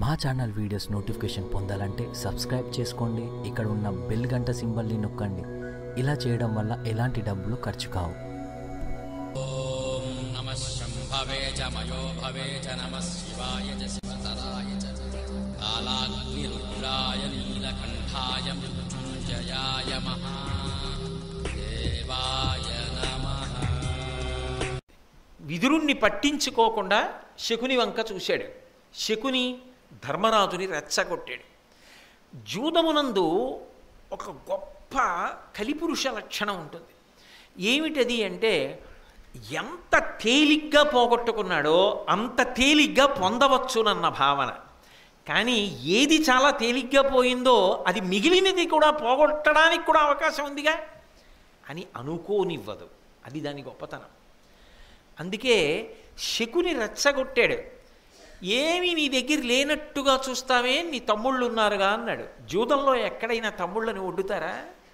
మా channel videos notification పొందాలంటే subscribe చేసుకోండి ఇక్కడ ఉన్న బెల్ గంట సింబల్ని నొక్కండి ఇలా చేయడం వల్ల ఎలాంటి డబ్బులు ఖర్చు కావు नमः शम्भवे च मयो भवे च नमः शिवाय च शिवतराय च कालाग्निरुद्राय नीलकण्ठाय मृत्युञ्जयाय महादेवाय नमः విదురుణ్ణి పట్టించుకోకుండా శకుని వంక చూశాడు శకుని ధర్మరాజుని రెచ్చగొట్టాడు జూదమునందు ఒక గొప్ప కలిపురుష లక్షణం ఉంటుంది ఏమిటది అంటే ఎంత తేలిగ్గా పోగొట్టుకున్నాడో అంత తేలిగ్గా పొందవచ్చునన్న భావన కానీ ఏది చాలా తేలిగ్గా పోయిందో అది మిగిలినది కూడా పోగొట్టడానికి కూడా అవకాశం ఉందిగా అని అనుకోనివ్వదు అది దాని గొప్పతనం అందుకే శకుని రెచ్చగొట్టాడు ఏమీ నీ దగ్గర లేనట్టుగా చూస్తావే నీ తమ్ముళ్ళు ఉన్నారుగా అన్నాడు జూదంలో ఎక్కడైనా తమ్ముళ్ళని ఒడ్డుతారా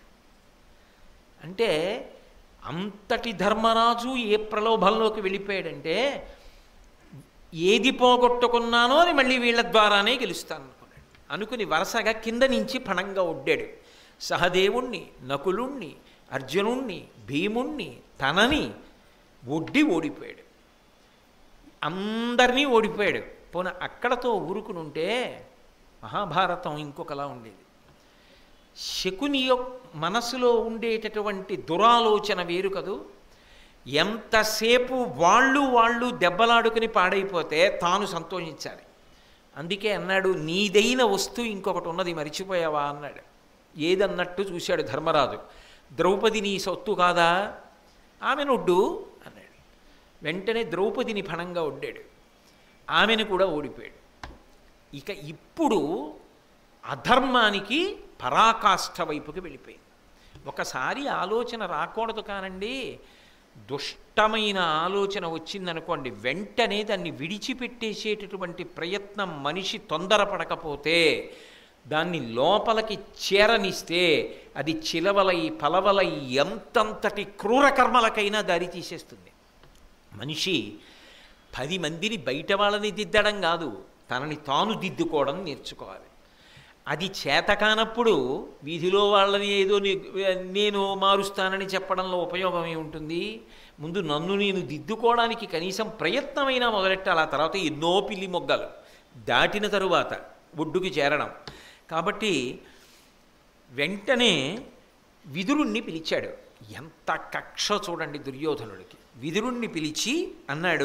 అంటే అంతటి ధర్మరాజు ఏ ప్రలోభంలోకి వెళ్ళిపోయాడంటే ఏది పోగొట్టుకున్నానో అని మళ్ళీ వీళ్ళ ద్వారానే గెలుస్తాను అనుకున్నాడు అనుకుని వరుసగా కింద నుంచి పణంగా ఒడ్డాడు సహదేవుణ్ణి నకులుణ్ణి అర్జునుణ్ణి భీముణ్ణి తనని ఒడ్డి ఓడిపోయాడు అందరినీ ఓడిపోయాడు పోన అక్కడతో ఊరుకునుంటే మహాభారతం ఇంకొకలా ఉండేది శకుని యొక్క మనసులో ఉండేటటువంటి దురాలోచన వేరు కదూ ఎంతసేపు వాళ్ళు వాళ్ళు దెబ్బలాడుకుని పాడైపోతే తాను సంతోషించాలి అందుకే అన్నాడు నీదైన వస్తువు ఇంకొకటి ఉన్నది మరిచిపోయావా అన్నాడు ఏదన్నట్టు చూశాడు ధర్మరాజు ద్రౌపది నీ సొత్తు కాదా ఆమెనొడ్డు అన్నాడు వెంటనే ద్రౌపదిని ఫణంగా ఒడ్డాడు ఆమెను కూడా ఓడిపోయాడు ఇక ఇప్పుడు అధర్మానికి పరాకాష్ఠ వైపుకి వెళ్ళిపోయింది ఒకసారి ఆలోచన రాకూడదు కానండి దుష్టమైన ఆలోచన వచ్చిందనుకోండి వెంటనే దాన్ని విడిచిపెట్టేసేటటువంటి ప్రయత్నం మనిషి తొందరపడకపోతే దాన్ని లోపలికి చేరనిస్తే అది చిలవలై పలవలై ఎంతంతటి క్రూర కర్మలకైనా దారి తీసేస్తుంది మనిషి పది మందిని బయట వాళ్ళని దిద్దడం కాదు తనని తాను దిద్దుకోవడం నేర్చుకోవాలి అది చేత కానప్పుడు వీధిలో వాళ్ళని ఏదో నే- నేను మారుస్తానని చెప్పడంలో ఉపయోగం ఏముంటుంది ముందు నన్ను నేను దిద్దుకోవడానికి కనీసం ప్రయత్నమైనా మొదలెట్టాలి ఆ తర్వాత ఎన్నో పిల్లి మొగ్గలు దాటిన తరువాత ఒడ్డుకి చేరడం కాబట్టి వెంటనే విదురుణ్ణి పిలిచాడు ఎంత కక్ష చూడండి దుర్యోధనుడికి విదురుణ్ణి పిలిచి అన్నాడు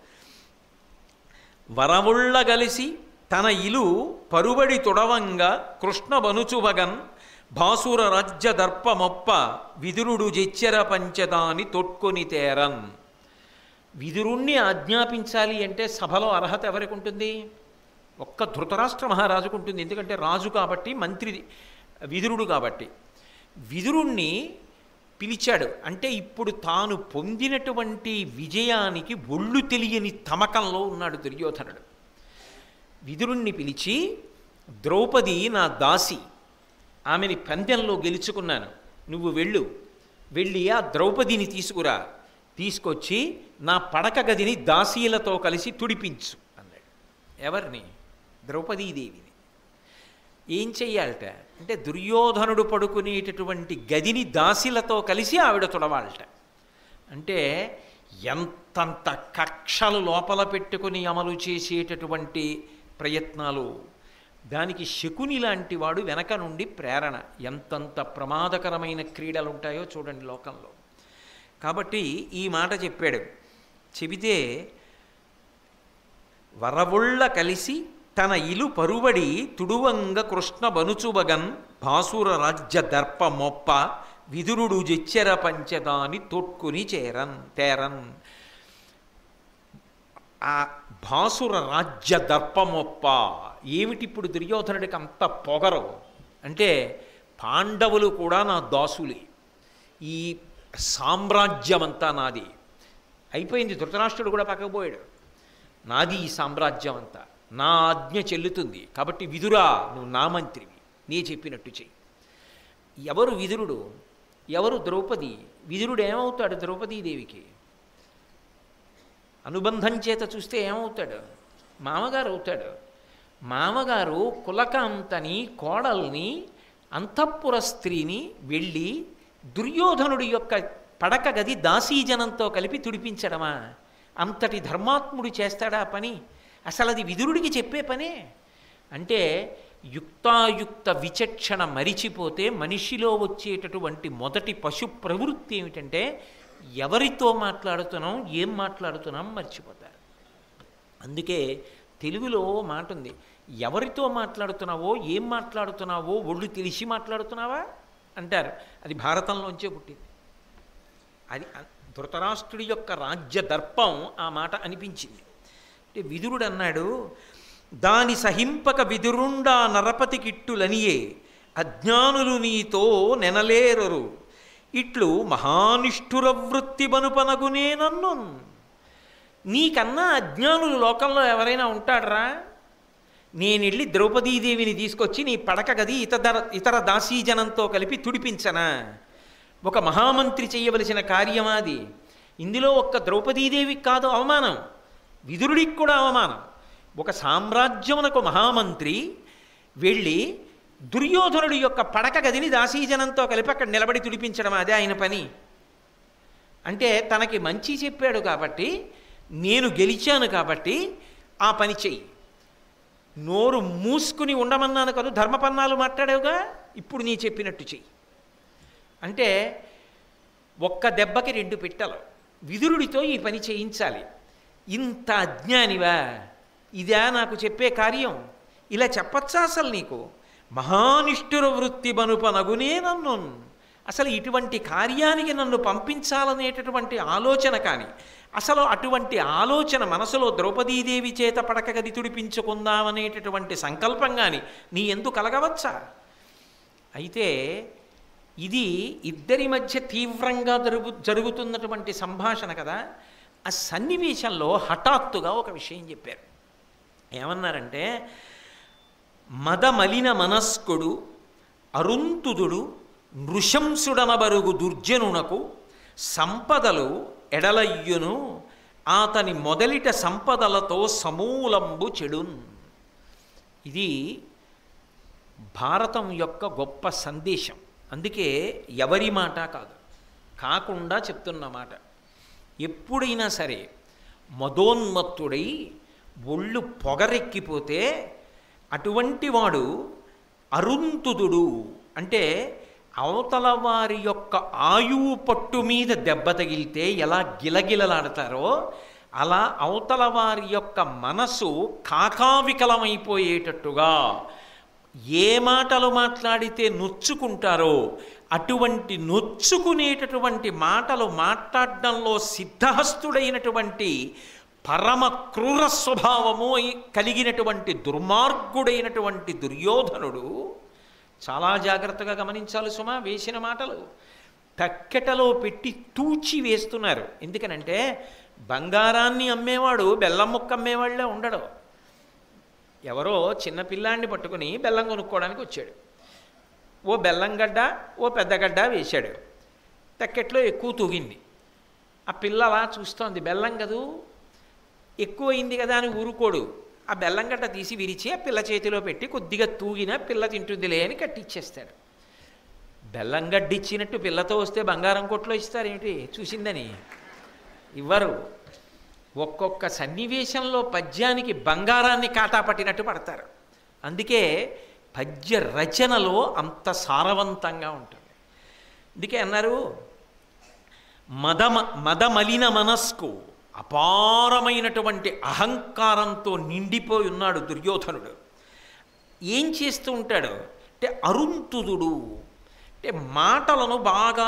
వరముళ్ళ గలిసి తన ఇలు పరుబడి తొడవంగా కృష్ణ బనుచువగన్ భాసుర రాజ్య దర్పమొప్ప విదురుడు జెచ్చెర పంచదాని తొట్కొని తేరన్ విదురుణ్ణి ఆజ్ఞాపించాలి అంటే సభలో అర్హత ఎవరికి ఉంటుంది ఒక్క ధృతరాష్ట్ర మహారాజుకు ఉంటుంది ఎందుకంటే రాజు కాబట్టి మంత్రి విదురుడు కాబట్టి విదురుణ్ణి పిలిచాడు అంటే ఇప్పుడు తాను పొందినటువంటి విజయానికి ఒళ్ళు తెలియని తమకంలో ఉన్నాడు దుర్యోధనుడు విదురుణ్ణి పిలిచి ద్రౌపది నా దాసి ఆమెని పందెంలో గెలుచుకున్నాను నువ్వు వెళ్ళు వెళ్ళి ఆ ద్రౌపదిని తీసుకురా తీసుకొచ్చి నా పడక గదిని దాసీలతో కలిసి తుడిపించు అన్నాడు ఎవరిని ద్రౌపదీదేవిని ఏం చెయ్యాలట అంటే దుర్యోధనుడు పడుకునేటటువంటి గదిని దాసిలతో కలిసి ఆవిడ తుడవాలట అంటే ఎంతంత కక్షలు లోపల పెట్టుకుని అమలు చేసేటటువంటి ప్రయత్నాలు దానికి శకుని లాంటి వాడు వెనక నుండి ప్రేరణ ఎంతంత ప్రమాదకరమైన క్రీడలు ఉంటాయో చూడండి లోకంలో కాబట్టి ఈ మాట చెప్పాడు చెబితే వరవుళ్ళ కలిసి తన ఇలు పరువడి తుడువంగ కృష్ణ బనుచుబగన్ భాసుర రాజ్య దర్ప మొప్ప విదురుడు జెచ్చెర పంచదాని తొట్టుకుని చేరన్ తేరన్ ఆ భాసుర రాజ్య దర్పమొప్ప ఏమిటి ఇప్పుడు దుర్యోధనుడికి అంత పొగరు అంటే పాండవులు కూడా నా దాసులే ఈ సామ్రాజ్యం అంతా నాది అయిపోయింది ధృతరాష్ట్రుడు కూడా పక్కకు పోయాడు నాది ఈ సామ్రాజ్యం అంతా నా ఆజ్ఞ చెల్లుతుంది కాబట్టి విదురా నువ్వు నా మంత్రివి నీ చెప్పినట్టు చెయ్యి ఎవరు విదురుడు ఎవరు ద్రౌపది విదురుడు ఏమవుతాడు ద్రౌపదీదేవికి అనుబంధం చేత చూస్తే ఏమవుతాడు మామగారు అవుతాడు మామగారు కులకాంతని కోడల్ని అంతఃపుర స్త్రీని వెళ్ళి దుర్యోధనుడి యొక్క పడక గది దాసీజనంతో కలిపి తుడిపించడమా అంతటి ధర్మాత్ముడు చేస్తాడా ఆ పని అసలు అది విదురుడికి చెప్పే పనే అంటే యుక్తాయుక్త విచక్షణ మరిచిపోతే మనిషిలో వచ్చేటటువంటి మొదటి పశు ప్రవృత్తి ఏమిటంటే ఎవరితో మాట్లాడుతున్నాం ఏం మాట్లాడుతున్నాం మర్చిపోతారు అందుకే తెలుగులో ఓ మాట ఉంది ఎవరితో మాట్లాడుతున్నావో ఏం మాట్లాడుతున్నావో ఒళ్ళు తెలిసి మాట్లాడుతున్నావా అంటారు అది భారతంలోంచే పుట్టింది అది అ- ధృతరాష్ట్రుడి యొక్క రాజ్య దర్పం ఆ మాట అనిపించింది అంటే విదురుడు అన్నాడు దాని సహింపక విదురుండా నరపతి కిట్టులనియే అజ్ఞానులు నీతో నెనలేరరు ఇట్లు మహానిష్ఠుర వృత్తి బనుపనగునే నన్ను నీకన్నా అజ్ఞానులు లోకంలో ఎవరైనా ఉంటాడరా నేను వెళ్ళి ద్రౌపదీదేవిని తీసుకొచ్చి నీ పడక గది ఇతర ఇతర దాసీజనంతో కలిపి తుడిపించనా ఒక మహామంత్రి చేయవలసిన కార్యమాది ఇందులో ఒక్క ద్రౌపదీదేవికి కాదు అవమానం విదురుడికి కూడా అవమానం ఒక సామ్రాజ్యమునకు మహామంత్రి వెళ్ళి దుర్యోధనుడి యొక్క పడక గదిని దాసీజనంతో కలిపి అక్కడ నిలబడి తుడిపించడం అదే ఆయన పని అంటే తనకి మంచి చెప్పాడు కాబట్టి నేను గెలిచాను కాబట్టి ఆ పని చెయ్యి నోరు మూసుకుని ఉండమన్నాను కదా ధర్మపన్నాలు మాట్లాడావుగా ఇప్పుడు నీ చెప్పినట్టు చెయ్యి అంటే ఒక్క దెబ్బకి రెండు పిట్టలు విదురుడితో ఈ పని చేయించాలి ఇంత అజ్ఞానివా ఇదా నాకు చెప్పే కార్యం ఇలా చెప్పచ్చా అసలు నీకు మహానిష్ఠుర వృత్తి బనుపనగునే నన్ను అసలు ఇటువంటి కార్యానికి నన్ను పంపించాలనేటటువంటి ఆలోచన కానీ అసలు అటువంటి ఆలోచన మనసులో ద్రౌపదీదేవి చేత పడక గది తుడిపించుకుందామనేటటువంటి సంకల్పం కానీ నీ ఎందుకు కలగవచ్చా అయితే ఇది ఇద్దరి మధ్య తీవ్రంగా జరుగు జరుగుతున్నటువంటి సంభాషణ కదా ఆ సన్నివేశంలో హఠాత్తుగా ఒక విషయం చెప్పారు ఏమన్నారంటే మదమలిన మనస్కుడు అరుంతుదుడు నృశంసుడనబరుగు దుర్జనునకు సంపదలు ఎడలయ్యును అతని మొదలిట సంపదలతో సమూలంబు చెడున్ ఇది భారతం యొక్క గొప్ప సందేశం అందుకే ఎవరి మాట కాదు కాకుండా చెప్తున్న మాట ఎప్పుడైనా సరే మదోన్మత్తుడై ఒళ్ళు పొగరెక్కిపోతే అటువంటి వాడు అరుంతుదుడు అంటే అవతల వారి యొక్క ఆయువు పట్టు మీద దెబ్బ తగిలితే ఎలా గిలగిలలాడతారో అలా అవతల వారి యొక్క మనసు కాకావికలమైపోయేటట్టుగా ఏ మాటలు మాట్లాడితే నొచ్చుకుంటారో అటువంటి నొచ్చుకునేటటువంటి మాటలు మాట్లాడడంలో సిద్ధహస్తుడైనటువంటి పరమ క్రూర స్వభావము కలిగినటువంటి దుర్మార్గుడైనటువంటి దుర్యోధనుడు చాలా జాగ్రత్తగా గమనించాలి సుమా వేసిన మాటలు తక్కెటలో పెట్టి తూచి వేస్తున్నారు ఎందుకనంటే బంగారాన్ని అమ్మేవాడు బెల్లం ముక్క అమ్మేవాళ్ళే ఉండడు ఎవరో చిన్న పిల్లాన్ని పట్టుకుని బెల్లం కొనుక్కోవడానికి వచ్చాడు ఓ బెల్లం గడ్డ ఓ పెద్ద గడ్డ వేశాడు తక్కెట్లో ఎక్కువ తూగింది ఆ పిల్ల అలా చూస్తోంది బెల్లం కదూ ఎక్కువ అయింది కదా అని ఊరుకోడు ఆ బెల్లం గడ్డ తీసి విరిచి ఆ పిల్ల చేతిలో పెట్టి కొద్దిగా తూగిన పిల్ల తింటుందిలే అని కట్టిచ్చేస్తాడు బెల్లం గడ్డ ఇచ్చినట్టు పిల్లతో వస్తే బంగారం కొట్లో ఇస్తారేమిటి చూసిందని ఇవ్వరు ఒక్కొక్క సన్నివేశంలో పద్యానికి బంగారాన్ని కాటా పట్టినట్టు పడతారు అందుకే పద్య రచనలో అంత సారవంతంగా ఉంటుంది అందుకే అన్నారు మదమ మదమలిన మనస్కు అపారమైనటువంటి అహంకారంతో నిండిపోయి ఉన్నాడు దుర్యోధనుడు ఏం చేస్తూ ఉంటాడు అంటే అరుంతుదుడు అంటే మాటలను బాగా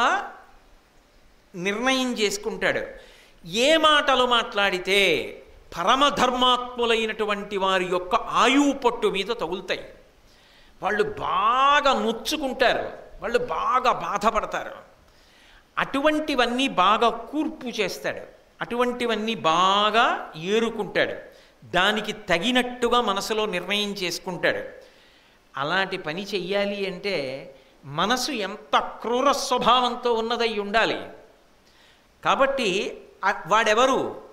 నిర్ణయం చేసుకుంటాడు ఏ మాటలు మాట్లాడితే పరమధర్మాత్ములైనటువంటి వారి యొక్క ఆయువు పట్టు మీద తగులుతాయి వాళ్ళు బాగా నొచ్చుకుంటారు వాళ్ళు బాగా బాధపడతారు అటువంటివన్నీ బాగా కూర్పు చేస్తాడు అటువంటివన్నీ బాగా ఏరుకుంటాడు దానికి తగినట్టుగా మనసులో నిర్ణయం చేసుకుంటాడు అలాంటి పని చెయ్యాలి అంటే మనసు ఎంత క్రూర స్వభావంతో ఉన్నదై ఉండాలి కాబట్టి ఆ- వాడెవరు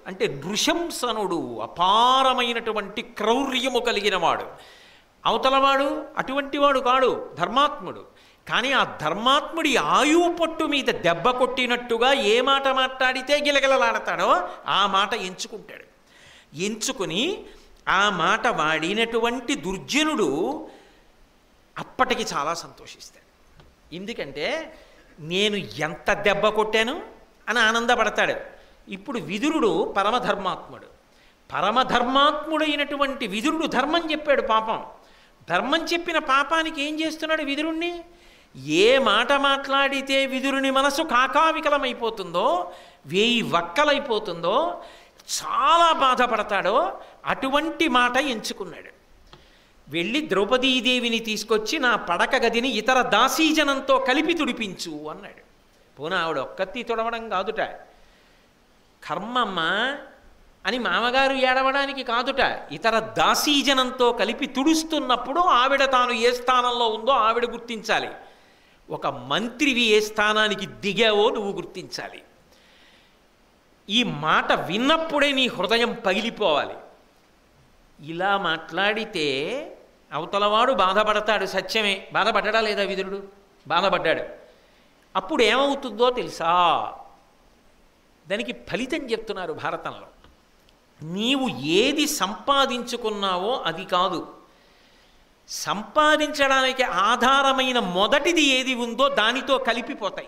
అంటే నృశంసనుడు అపారమైనటువంటి క్రౌర్యము కలిగినవాడు అవతలవాడు అటువంటి వాడు కాడు ధర్మాత్ముడు కానీ ఆ ధర్మాత్ముడి ఆయువు పట్టు మీద దెబ్బ కొట్టినట్టుగా ఏ మాట మాట్లాడితే గిలగిలలాడతాడో ఆ మాట ఎంచుకుంటాడు ఎంచుకుని ఆ మాట వాడినటువంటి దుర్జనుడు అప్పటికి చాలా సంతోషిస్తాడు ఎందుకంటే నేను ఎంత దెబ్బ కొట్టాను అని ఆనందపడతాడు ఇప్పుడు విదురుడు పరమధర్మాత్ముడు పరమధర్మాత్ముడైనటువంటి విదురుడు ధర్మం చెప్పాడు పాపం ధర్మం చెప్పిన పాపానికి ఏం చేస్తున్నాడు విదురుణ్ణి ఏ మాట మాట్లాడితే విదురుని మనసు కాకావికలమైపోతుందో వేయి వక్కలైపోతుందో చాలా బాధపడతాడో అటువంటి మాట ఎంచుకున్నాడు వెళ్ళి ద్రౌపదీదేవిని తీసుకొచ్చి నా పడక గదిని ఇతర దాసీజనంతో కలిపి తుడిపించు అన్నాడు పోనా ఆవిడ ఒక్కత్తి తుడవడం కాదుట కర్మమ్మ అని మామగారు ఏడవడానికి కాదుట ఇతర దాసీజనంతో కలిపి తుడుస్తున్నప్పుడు ఆవిడ తాను ఏ స్థానంలో ఉందో ఆవిడ గుర్తించాలి ఒక మంత్రివి ఏ స్థానానికి దిగావో నువ్వు గుర్తించాలి ఈ మాట విన్నప్పుడే నీ హృదయం పగిలిపోవాలి ఇలా మాట్లాడితే అవతలవాడు బాధపడతాడు సత్యమే బాధపడ్డా లేదా విదురుడు బాధపడ్డాడు అప్పుడు ఏమవుతుందో తెలుసా దానికి ఫలితం చెప్తున్నారు భారతంలో నీవు ఏది సంపాదించుకున్నావో అది కాదు సంపాదించడానికి ఆధారమైన మొదటిది ఏది ఉందో దానితో కలిపిపోతాయి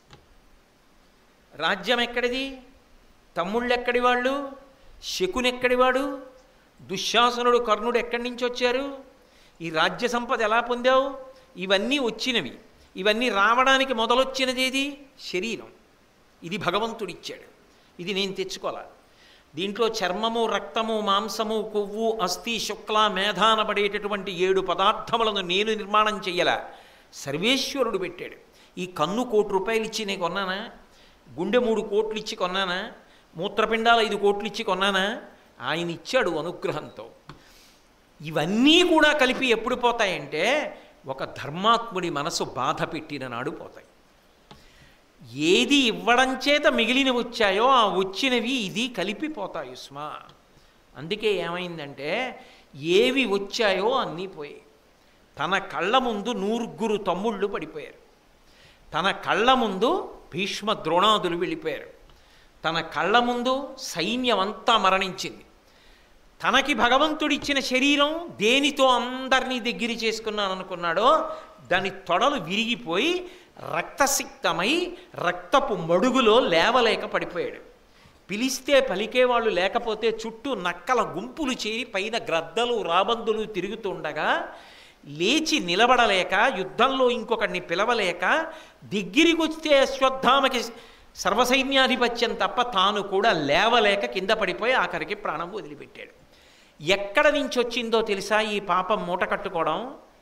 రాజ్యం ఎక్కడిది తమ్ముళ్ళు ఎక్కడి వాళ్ళు శకునెక్కడివాడు దుశ్శాసనుడు కర్ణుడు ఎక్కడి నుంచి వచ్చారు ఈ రాజ్య సంపద ఎలా పొందావు ఇవన్నీ వచ్చినవి ఇవన్నీ రావడానికి మొదలొచ్చినది ఏది శరీరం ఇది భగవంతుడిచ్చాడు ఇది నేను తెచ్చుకోవాలి దీంట్లో చర్మము రక్తము మాంసము కొవ్వు అస్థి శుక్ల మేధానబడేటటువంటి ఏడు పదార్థములను నేను నిర్మాణం చెయ్యలా సర్వేశ్వరుడు పెట్టాడు ఈ కన్ను కోటి రూపాయలు ఇచ్చి నేను కొన్నానా గుండె మూడు కోట్లు ఇచ్చి కొన్నానా మూత్రపిండాలు ఐదు కోట్లు ఇచ్చి కొన్నానా ఆయన ఇచ్చాడు అనుగ్రహంతో ఇవన్నీ కూడా కలిపి ఎప్పుడు పోతాయంటే ఒక ధర్మాత్ముడి మనసు బాధ పెట్టిన నాడు పోతాయి ఏది ఇవ్వడం చేత మిగిలినవి వచ్చాయో ఆ వచ్చినవి ఇది కలిపిపోతాయి స్మా అందుకే ఏమైందంటే ఏవి వచ్చాయో అన్నీ పోయాయి తన కళ్ళ ముందు నూరుగురు తమ్ముళ్ళు పడిపోయారు తన కళ్ళ ముందు భీష్మ ద్రోణాదులు వెళ్ళిపోయారు తన కళ్ళ ముందు సైన్యం అంతా మరణించింది తనకి భగవంతుడిచ్చిన శరీరం దేనితో అందరినీ దగ్గర చేసుకున్నాను అనుకున్నాడో దాని తొడలు విరిగిపోయి రక్తసిక్తమై రక్తపు మడుగులో లేవలేక పడిపోయాడు పిలిస్తే పలికేవాళ్ళు లేకపోతే చుట్టూ నక్కల గుంపులు చేరి పైన గ్రద్దలు రాబందులు తిరుగుతుండగా లేచి నిలబడలేక యుద్ధంలో ఇంకొకడిని పిలవలేక దగ్గరికి వస్తే అశ్వత్థామకి సర్వసైన్యాధిపత్యం తప్ప తాను కూడా లేవలేక కింద పడిపోయి ఆఖరికి ప్రాణం వదిలిపెట్టాడు ఎక్కడ నుంచి వచ్చిందో తెలుసా ఈ పాపం మూట కట్టుకోవడం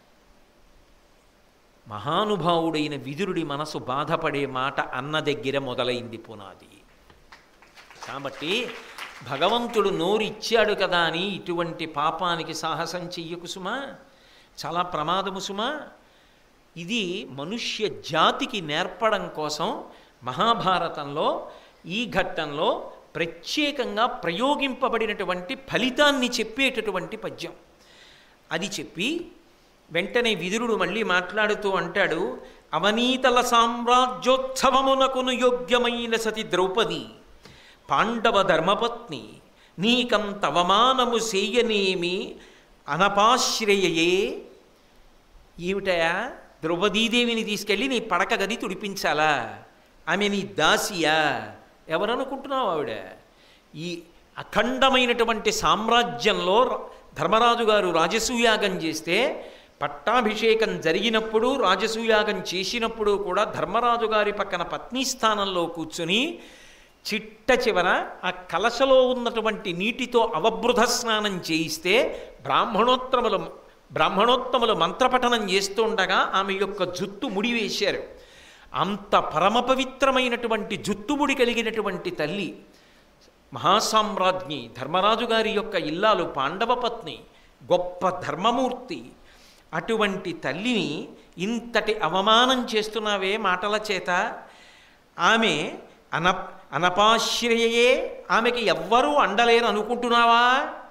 మహానుభావుడైన విదురుడి మనసు బాధపడే మాట అన్న దగ్గర మొదలైంది పునాది కాబట్టి భగవంతుడు నోరిచ్చాడు కదా అని ఇటువంటి పాపానికి సాహసం చెయ్యకు సుమా చాలా ప్రమాదము సుమా ఇది మనుష్య జాతికి నేర్పడం కోసం మహాభారతంలో ఈ ఘట్టంలో ప్రత్యేకంగా ప్రయోగింపబడినటువంటి ఫలితాన్ని చెప్పేటటువంటి పద్యం అది చెప్పి వెంటనే విదురుడు మళ్ళీ మాట్లాడుతూ అంటాడు అవనీతల సామ్రాజ్యోత్సవమునకును యోగ్యమైన సతి ద్రౌపది పాండవ ధర్మపత్ని నీకంతవమానము సేయనేమి అనపాశ్రయయే ఏమిటయా ద్రౌపదీదేవిని తీసుకెళ్ళి నీ పడక గది తుడిపించాలా ఆమె నీ దాసియా ఎవరనుకుంటున్నావు ఆవిడ ఈ అఖండమైనటువంటి సామ్రాజ్యంలో ధర్మరాజు గారు రాజసూయాగం చేస్తే పట్టాభిషేకం జరిగినప్పుడు రాజసూయాగం చేసినప్పుడు కూడా ధర్మరాజు గారి పక్కన పత్ని స్థానంలో కూర్చుని చిట్ట చివర ఆ కలశలో ఉన్నటువంటి నీటితో అవబృధ స్నానం చేయిస్తే బ్రాహ్మణోత్తములు బ్రాహ్మణోత్తములు మంత్రపఠనం చేస్తుండగా ఆమె యొక్క జుత్తు ముడివేశారు అంత పరమ పవిత్రమైనటువంటి జుత్తుముడి కలిగినటువంటి తల్లి మహాసామ్రాజ్ఞి ధర్మరాజు గారి యొక్క ఇల్లాలు పాండవ పత్ని గొప్ప ధర్మమూర్తి అటువంటి తల్లిని ఇంతటి అవమానం చేస్తున్నావే మాటల చేత ఆమె అన అనపాశ్రయే ఆమెకి ఎవ్వరూ అండలేరు అనుకుంటున్నావా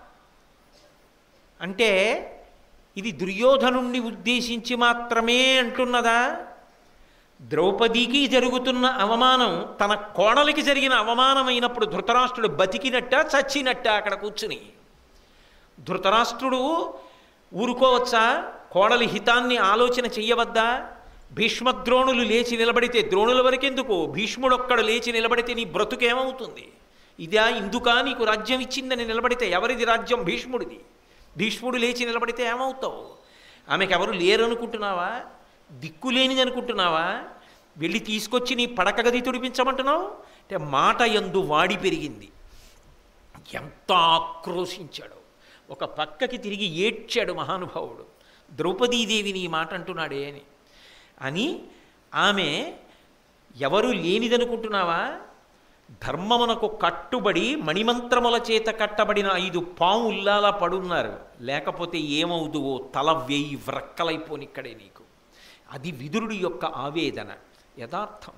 అంటే ఇది దుర్యోధనుణ్ణి ఉద్దేశించి మాత్రమే అంటున్నదా ద్రౌపదికి జరుగుతున్న అవమానం తన కోడలికి జరిగిన అవమానమైనప్పుడు ధృతరాష్ట్రుడు బతికినట్ట చచ్చినట్ట అక్కడ కూర్చుని ధృతరాష్ట్రుడు ఊరుకోవచ్చా కోడలి హితాన్ని ఆలోచన చెయ్యవద్దా భీష్మద్రోణులు లేచి నిలబడితే ద్రోణుల వరకెందుకు భీష్ముడొక్కడు లేచి నిలబడితే నీ బ్రతుకేమవుతుంది ఇదా ఇందుకా నీకు రాజ్యం ఇచ్చిందని నిలబడితే ఎవరిది రాజ్యం భీష్ముడిది భీష్ముడు లేచి నిలబడితే ఏమవుతావు ఆమెకు ఎవరు లేరనుకుంటున్నావా దిక్కులేనిది అనుకుంటున్నావా వెళ్ళి తీసుకొచ్చి నీ పడక గది తుడిపించమంటున్నావు అంటే మాట ఎందు వాడి పెరిగింది ఎంత ఆక్రోశించాడు ఒక పక్కకి తిరిగి ఏడ్చాడు మహానుభావుడు ద్రౌపదీదేవిని ఈ మాట అంటున్నాడే అని అని ఆమె ఎవరు లేనిదనుకుంటున్నావా ధర్మమునకు కట్టుబడి మణిమంత్రముల చేత కట్టబడిన ఐదు పాముల్లాలా పడున్నారు లేకపోతే ఏమవుదువో తల వేయి వ్రక్కలైపోనిక్కడే నీకు అది విదురుడి యొక్క ఆవేదన యథార్థం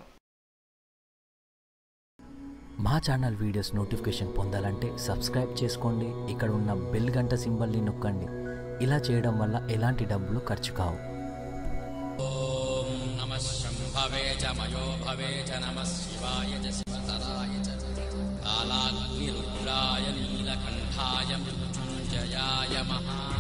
మా ఛానల్ వీడియోస్ నోటిఫికేషన్ పొందాలంటే సబ్స్క్రైబ్ చేసుకోండి ఇక్కడ ఉన్న బెల్ గంట సింబల్ని నొక్కండి ఇలా చేయడం వల్ల ఎలాంటి డబ్బులు ఖర్చు కావు ॐ नमः शम्भवे च मयो भवे च नमः शिवाय च शिवतराय च कालाग्निरुद्राय नीलकण्ठाय मृत्युञ्जयाय महा